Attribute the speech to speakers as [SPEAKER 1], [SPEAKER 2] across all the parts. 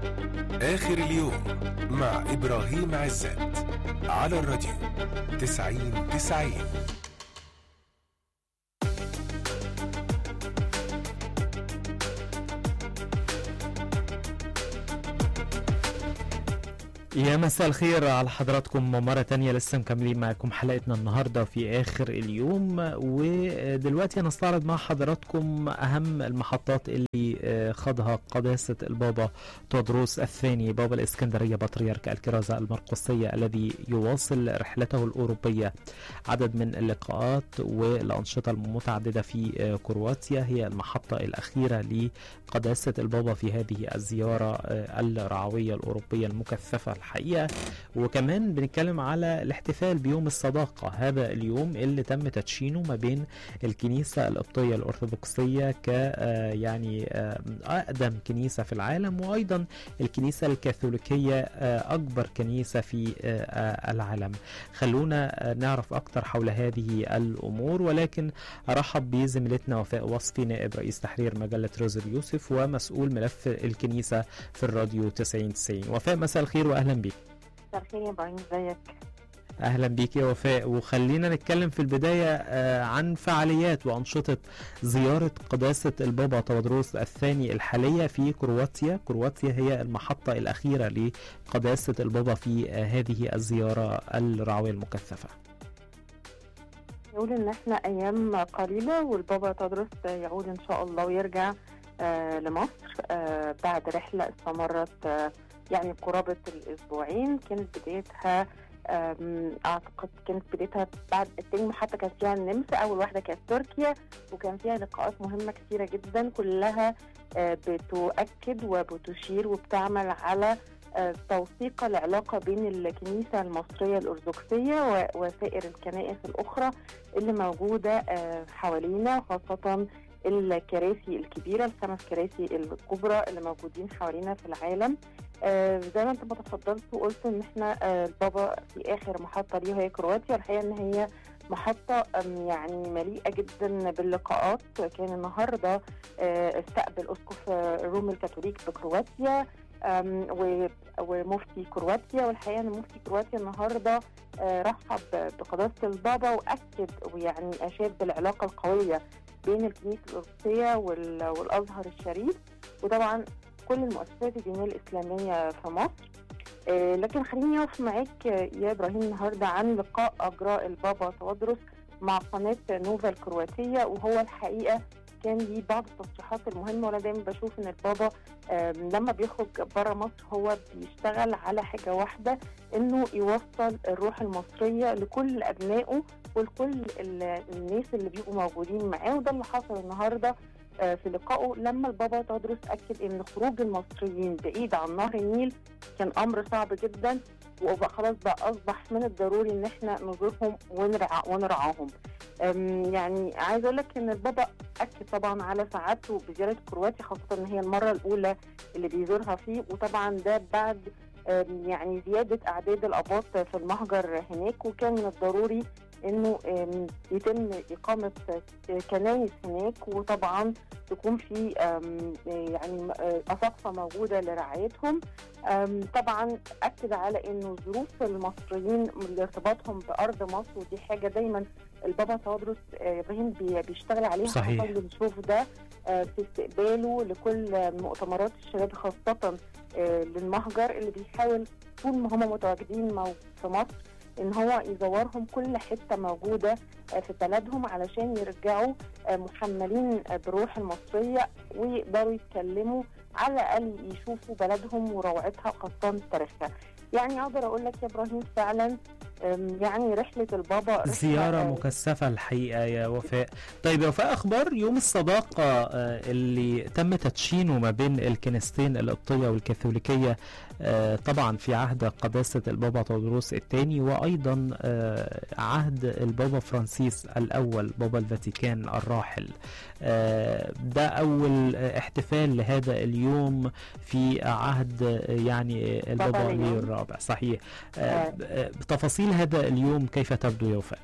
[SPEAKER 1] آخر اليوم مع إبراهيم عزت على الراديو تسعين تسعين
[SPEAKER 2] يا مساء الخير على حضراتكم مرة تانية لسه مكملين معاكم حلقتنا النهاردة في آخر اليوم ودلوقتي هنستعرض مع حضراتكم أهم المحطات اللي آه، خاضها قداسة البابا تودروس الثاني بابا الإسكندرية بطريرك الكرازة المرقسية الذي يواصل رحلته الأوروبية عدد من اللقاءات والأنشطة المتعددة في آه، كرواتيا هي المحطة الأخيرة لقداسة البابا في هذه الزيارة آه، الرعوية الأوروبية المكثفة الحقيقة وكمان بنتكلم على الاحتفال بيوم الصداقة هذا اليوم اللي تم تدشينه ما بين الكنيسة القبطية الأرثوذكسية ك آه، يعني آه، أقدم كنيسة في العالم وأيضا الكنيسة الكاثوليكية آه، أكبر كنيسة في آه، آه، العالم خلونا آه، نعرف أكثر حول هذه الأمور ولكن أرحب بزميلتنا وفاء وصفي نائب رئيس تحرير مجلة روز اليوسف ومسؤول ملف الكنيسة في الراديو 90 90 وفاء مساء الخير وأهلا بيك
[SPEAKER 3] مساء الخير يا ابراهيم ازيك
[SPEAKER 2] اهلا بيك يا وفاء وخلينا نتكلم في البدايه آه، عن فعاليات وانشطه زياره قداسه البابا تودروس الثاني الحاليه في كرواتيا كرواتيا هي المحطه الاخيره لقداسه البابا في آه، هذه الزياره الرعويه المكثفه
[SPEAKER 3] يقول ان احنا ايام قليله والبابا تدرس يعود ان شاء الله ويرجع آه لمصر آه بعد رحله استمرت آه يعني قرابه الاسبوعين كانت بدايتها آم، اعتقد كانت بدايتها بعد التاني محطه كانت فيها النمسا اول واحده كانت تركيا وكان فيها لقاءات مهمه كثيره جدا كلها آه، بتؤكد وبتشير وبتعمل على آه، توثيق العلاقة بين الكنيسة المصرية الأرثوذكسية و- وسائر الكنائس الأخرى اللي موجودة آه، حوالينا خاصة الكراسي الكبيرة الخمس كراسي الكبرى اللي موجودين حوالينا في العالم آه، زي ما انت ما تفضلت وقلت ان احنا آه، البابا في اخر محطة ليه هي كرواتيا الحقيقة ان هي محطة أم، يعني مليئة جدا باللقاءات كان النهاردة آه، استقبل أسقف آه، الروم الكاثوليك بكرواتيا أم، و- ومفتي كرواتيا والحقيقه ان مفتي كرواتيا النهارده آه، رحب بقداسه البابا واكد ويعني اشاد بالعلاقه القويه بين الكنيسه الارثوذكسيه وال- والازهر الشريف وطبعا كل المؤسسات الدينيه الاسلاميه في مصر آه، لكن خليني اقف معاك آه، يا ابراهيم النهارده عن لقاء اجراء البابا تودرس مع قناه نوفا الكرواتيه وهو الحقيقه كان ليه بعض التصريحات المهمه وانا دايما بشوف ان البابا آم، لما بيخرج بره مصر هو بيشتغل على حاجه واحده انه يوصل الروح المصريه لكل ابنائه ولكل ال- الناس اللي بيبقوا موجودين معاه وده اللي حصل النهارده آه، في لقائه لما البابا تدرس اكد ان خروج المصريين بعيد عن نهر النيل كان امر صعب جدا وبقى خلاص بقى اصبح من الضروري ان احنا نزورهم ونرعى ونرعاهم أم، يعني عايزه اقول لك ان البابا اكد طبعا على سعادته بزياره كرواتيا خاصه ان هي المره الاولى اللي بيزورها فيه وطبعا ده بعد أم، يعني زياده اعداد الاباط في المهجر هناك وكان من الضروري انه أم، يتم اقامه كنايس هناك وطبعا تكون في أم، يعني اساقفه موجوده لرعايتهم أم، طبعا اكد على انه ظروف المصريين لارتباطهم بارض مصر ودي حاجه دايما البابا تودرس آه، ابراهيم بي- بيشتغل عليها
[SPEAKER 2] صحيح.
[SPEAKER 3] خاصة بنشوف ده آه، في استقباله لكل آه، مؤتمرات الشباب خاصه آه، للمهجر اللي بيحاول طول ما هم متواجدين مو- في مصر ان هو يزورهم كل حته موجوده آه، في بلدهم علشان يرجعوا آه، محملين آه، بالروح المصريه ويقدروا يتكلموا على الاقل يشوفوا بلدهم وروعتها خاصه تاريخها يعني اقدر اقول لك يا ابراهيم فعلا أم، يعني رحله البابا رحلة،
[SPEAKER 2] زيارة
[SPEAKER 3] آه،
[SPEAKER 2] مكثفة الحقيقة يا وفاء طيب يا وفاء أخبار يوم الصداقة آه، اللي تم تدشينه ما بين الكنيستين القبطية والكاثوليكية آه، طبعا في عهد قداسة البابا تودروس الثاني وأيضا آه، عهد البابا فرانسيس الأول بابا الفاتيكان الراحل آه، ده أول آه، احتفال لهذا اليوم في عهد آه، يعني البابا
[SPEAKER 3] بابا
[SPEAKER 2] ليو
[SPEAKER 3] ليو.
[SPEAKER 2] الرابع صحيح آه،
[SPEAKER 3] آه.
[SPEAKER 2] ب- آه، تفاصيل هذا اليوم كيف تبدو يا وفاء؟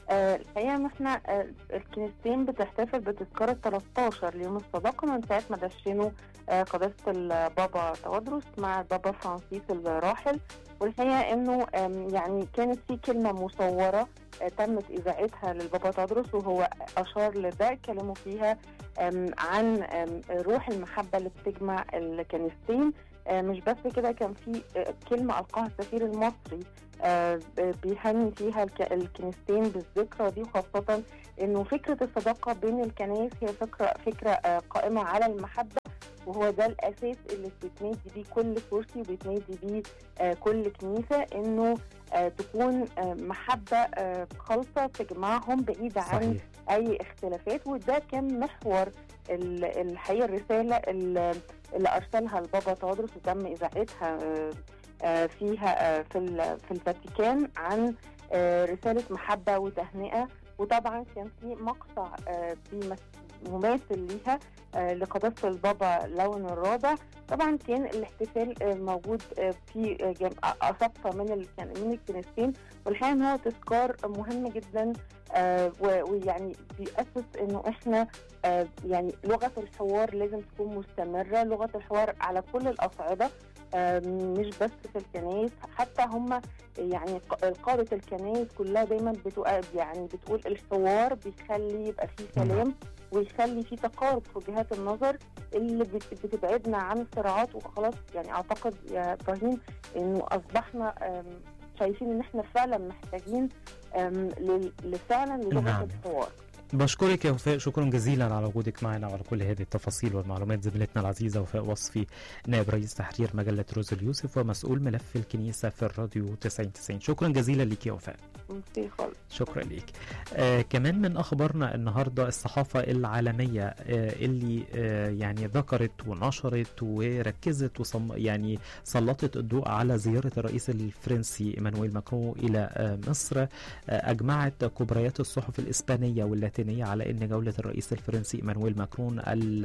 [SPEAKER 3] آه، الحقيقه ان احنا آه، الكنيستين بتحتفل بتذكار ال 13 ليوم الصداقه من ساعه ما دشنوا آه، قداسه البابا تودرس مع البابا فرانسيس الراحل والحقيقه انه آم، يعني كانت في كلمه مصوره آه، تمت اذاعتها للبابا تودرس وهو اشار لده كلمه فيها آم، عن آم، روح المحبه اللي بتجمع الكنيستين آه، مش بس كده كان في آه، كلمه القاها السفير المصري آه، ب- بيهني فيها الك- الكنيستين بالذكرى دي وخاصة انه فكرة الصداقة بين الكنائس هي فكرة فكرة آه، قائمة على المحبة وهو ده الاساس اللي بيتنادي بيه كل كرسي وبيتنادي بيه آه، كل كنيسة انه آه، تكون آه، محبة آه، خالصة تجمعهم بعيدة عن
[SPEAKER 2] صحيح
[SPEAKER 3] اي اختلافات وده كان محور ال- الحقيقه الرساله ال- اللي ارسلها البابا تودرس وتم اذاعتها آه، آه، فيها آه، في ال- في الفاتيكان عن آه، رساله محبه وتهنئه وطبعا كان في مقطع آه، بيمس- مماثل ليها آه، لقداسه البابا لون الرابع طبعا كان الاحتفال آه، موجود آه، في آه، جم- اساقفه من الك- من الكنيستين والحقيقه ان هو تذكار مهم جدا آه، و- ويعني بيأسس انه احنا آه، يعني لغه الحوار لازم تكون مستمره لغه الحوار على كل الاصعده آه، مش بس في الكنائس حتى هم يعني ق- قادة الكنائس كلها دايما بتقول يعني بتقول الحوار بيخلي يبقى فيه سلام ويخلي فيه تقارب في وجهات النظر اللي بت- بتبعدنا عن الصراعات وخلاص يعني اعتقد يا ابراهيم انه اصبحنا آم، شايفين ان احنا فعلا محتاجين آم، لل- لفعلا للغه
[SPEAKER 2] نعم.
[SPEAKER 3] الحوار
[SPEAKER 2] بشكرك يا وفاء شكرا جزيلا على وجودك معنا وعلى كل هذه التفاصيل والمعلومات زميلتنا العزيزة وفاء وصفي نائب رئيس تحرير مجلة روز اليوسف ومسؤول ملف الكنيسة في الراديو 9090 شكرا جزيلا لك يا وفاء
[SPEAKER 3] ميرسي خالص
[SPEAKER 2] شكرا ليك آه كمان من اخبارنا النهارده الصحافه العالميه آه اللي آه يعني ذكرت ونشرت وركزت وصم يعني سلطت الضوء على زياره الرئيس الفرنسي ايمانويل ماكرون الى آه مصر آه اجمعت كبريات الصحف الاسبانيه واللاتينيه على ان جوله الرئيس الفرنسي ايمانويل ماكرون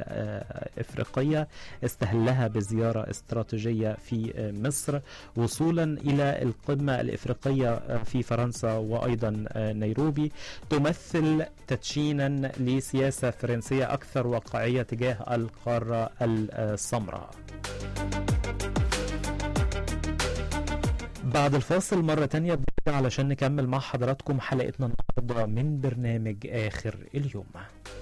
[SPEAKER 2] الافريقيه استهلها بزياره استراتيجيه في آه مصر وصولا الى القمه الافريقيه آه في فرنسا وايضا آه نيروبي تمثل تدشينا لسياسه فرنسيه اكثر واقعيه تجاه القاره السمراء. بعد الفاصل مرة تانية بنرجع علشان نكمل مع حضراتكم حلقتنا النهاردة من برنامج آخر اليوم